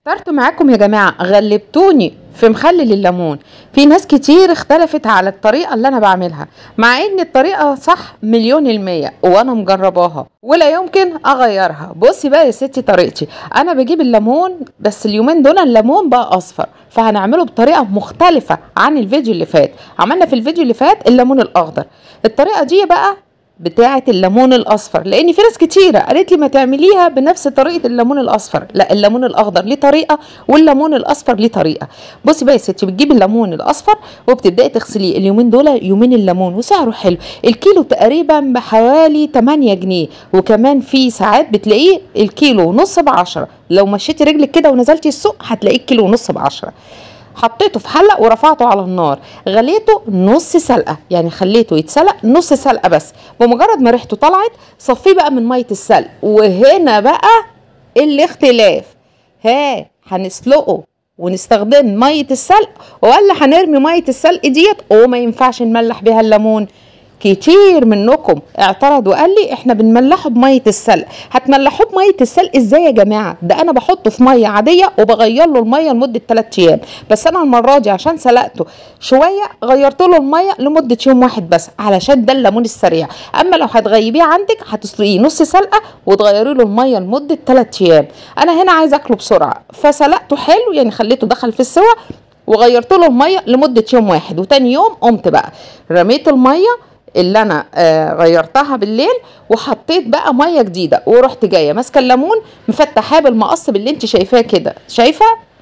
اخترت معاكم يا جماعة غلبتوني في مخلل الليمون في ناس كتير اختلفت على الطريقة اللي انا بعملها مع ان الطريقة صح مليون المية وانا مجرباها ولا يمكن اغيرها بصي بقى يا ستي طريقتي انا بجيب الليمون بس اليومين دول الليمون بقى اصفر فهنعمله بطريقة مختلفة عن الفيديو اللي فات عملنا في الفيديو اللي فات الليمون الاخضر الطريقة دي بقى بتاعه الليمون الاصفر لان في ناس كتيره قالت لي ما تعمليها بنفس طريقه الليمون الاصفر لا الليمون الاخضر ليه طريقه والليمون الاصفر ليه طريقه بصي بقى يا ستي بتجيبي الليمون الاصفر وبتبداي تغسليه اليومين دول يومين الليمون وسعره حلو الكيلو تقريبا بحوالي 8 جنيه وكمان في ساعات بتلاقيه الكيلو ونص ب 10 لو مشيتي رجلك كده ونزلتي السوق هتلاقيه الكيلو ونص ب 10 حطيته في حله ورفعته على النار غليته نص سلقه يعني خليته يتسلق نص سلقه بس بمجرد ما ريحته طلعت صفيه بقى من ميه السلق وهنا بقى الاختلاف ها هنسلقه ونستخدم ميه السلق ولا هنرمي ميه السلق ديت وما ينفعش نملح بيها الليمون كتير منكم اعترض وقال لي احنا بنملحه بميه السلق هتملحوه بميه السلق ازاي يا جماعه ده انا بحطه في ميه عاديه وبغير له الميه لمده 3 ايام بس انا المره دي عشان سلقته شويه غيرت له الميه لمده يوم واحد بس علشان ده الليمون السريع اما لو هتغيبيه عندك هتسلقيه نص سلقه وتغيري له الميه لمده 3 ايام انا هنا عايزه اكله بسرعه فسلقته حلو يعني خليته دخل في السوا وغيرت له الميه لمده يوم واحد وتاني يوم قمت بقى رميت الميه اللي انا آه غيرتها بالليل وحطيت بقى ميه جديده ورحت جايه ماسكه الليمون مفتحاه بالمقص باللي انت شايفاه كده شايفه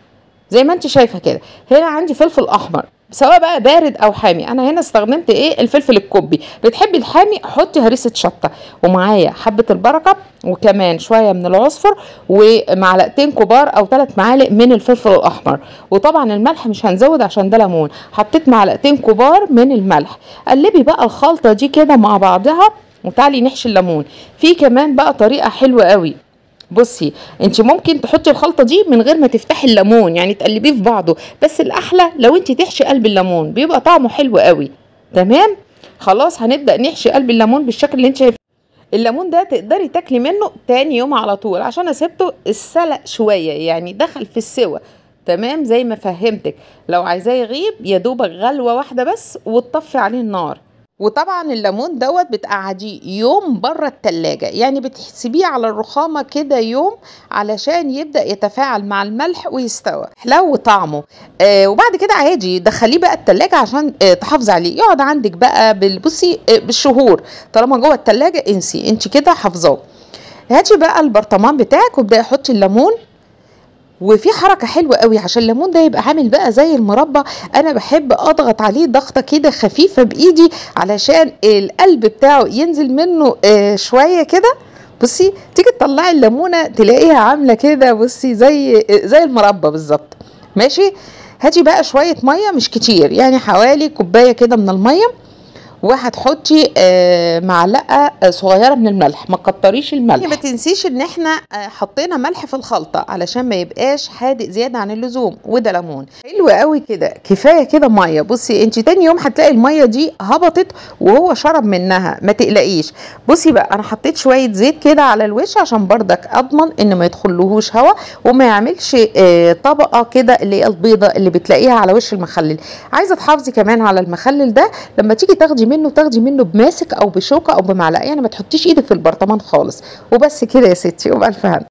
زي ما انت شايفه كده هنا عندي فلفل احمر سواء بقى بارد او حامي انا هنا استخدمت ايه الفلفل الكوبي بتحبي الحامي حطي هريسه شطه ومعايا حبه البركه وكمان شويه من العصفر ومعلقتين كبار او ثلاث معالق من الفلفل الاحمر وطبعا الملح مش هنزود عشان ده ليمون حطيت معلقتين كبار من الملح قلبي بقى الخلطه دي كده مع بعضها وتعالي نحشي الليمون في كمان بقى طريقه حلوه قوي بصي انت ممكن تحطي الخلطه دي من غير ما تفتحي الليمون يعني تقلبيه في بعضه بس الاحلى لو انت تحشي قلب الليمون بيبقى طعمه حلو قوي تمام خلاص هنبدا نحشي قلب الليمون بالشكل اللي انت شايفاه الليمون ده تقدري تاكلي منه تاني يوم على طول عشان اسيبته السلق شويه يعني دخل في السوى تمام زي ما فهمتك لو عايزاه يغيب يا دوبك غلوه واحده بس وتطفي عليه النار وطبعا الليمون دوت بتقعديه يوم بره التلاجة يعني بتحسبيه على الرخامة كده يوم علشان يبدأ يتفاعل مع الملح ويستوى حلو طعمه آه وبعد كده عادي دخليه بقى التلاجة عشان آه تحافظي عليه يقعد عندك بقى بالبصي آه بالشهور طالما جوه التلاجة انسي انت كده حافظاه هاتي بقى البرطمان بتاعك وابدأي حطي الليمون وفي حركه حلوه قوي عشان الليمون ده يبقى عامل بقى زي المربى انا بحب اضغط عليه ضغطه كده خفيفه بايدي علشان القلب بتاعه ينزل منه آه شويه كده بصي تيجي تطلعي الليمونه تلاقيها عامله كده بصي زي زي المربى بالظبط ماشي هاتي بقى شويه ميه مش كتير يعني حوالي كوبايه كده من الميه وهتحطي آه معلقه صغيره من الملح ما تكتريش الملح ما تنسيش ان احنا آه حطينا ملح في الخلطه علشان ما يبقاش حادق زياده عن اللزوم وده ليمون حلو قوي كده كفايه كده ميه بصي انت تاني يوم هتلاقي الميه دي هبطت وهو شرب منها ما تقلقيش بصي بقى انا حطيت شويه زيت كده على الوش عشان بردك اضمن ان ما يدخلهوش هوا وما يعملش آه طبقه كده اللي هي البيضه اللي بتلاقيها على وش المخلل عايزه تحافظي كمان على المخلل ده لما تيجي تاخدي منه تاخدي منه بماسك او بشوكه او بمعلقه يعني ما تحطيش ايدك في البرطمان خالص وبس كده يا ستي وبالف هنا